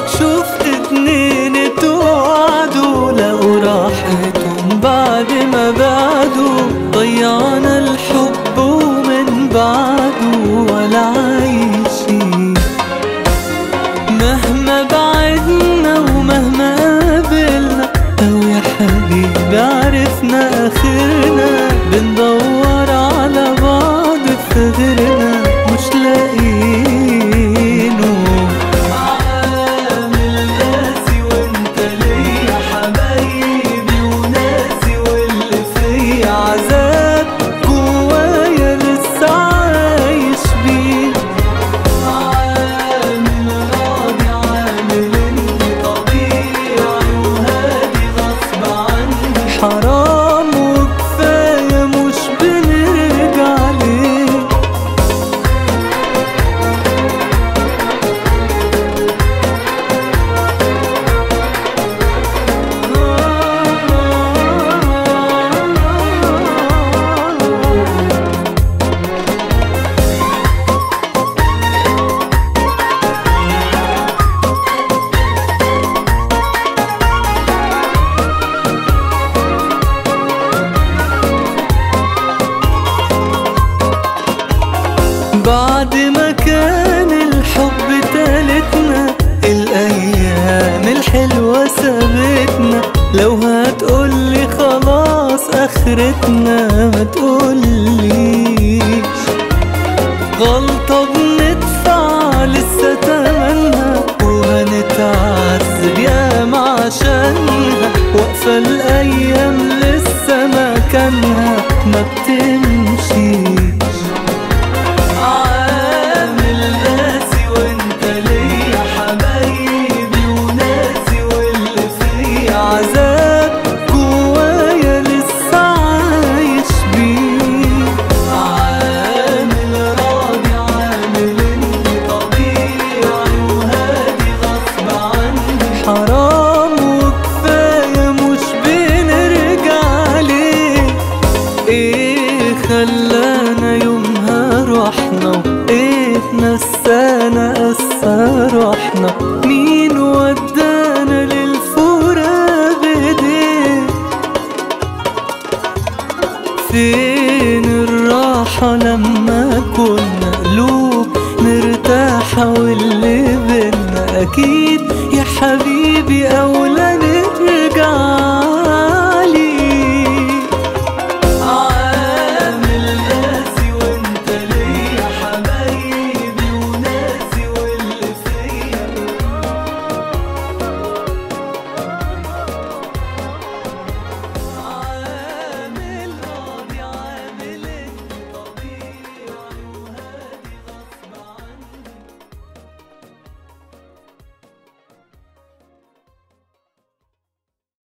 عمرك شفت اتنين اتوعدوا لقوا راحتهم بعد ما بعدوا ضيعنا الحب ومن بعده ولا عايشين مهما بعدنا ومهما قابلنا لو يا حبيبي عرفنا اخرنا بندور على بعض في غيرنا مش لاقيينه عامل قاسي وانت ليا حبايبي وناسي واللي فيا عذاب جوايا لسه عايش بيه عامل راضي عامل اني طبيعي وهادي غصب عني حرام وكفايه مش بنرجع ليه بعد ما كان الحب تالتنا الأيام الحلوة سابتنا لو هتقولي خلاص آخرتنا ما تقوليش غلطة بندفع لسه تمنها وهنتعذب ياما عشانها واقفة الأيام لسه مكانها ما بتمشيش عامل قاسي وانت ليا حبايبي وناسي واللي فيا عذاب جوايا لسه عايش بيه عامل راضي عامل اني طبيعي وهادي غصب عني حرام وكفايه مش بنرجع ليه ايه خلانا يومها رحنا وايه نسانا قسى روحنا مين ودانا للفورة بايديه فين الراحة لما كنا قلوب مرتاحة واللي بينا أكيد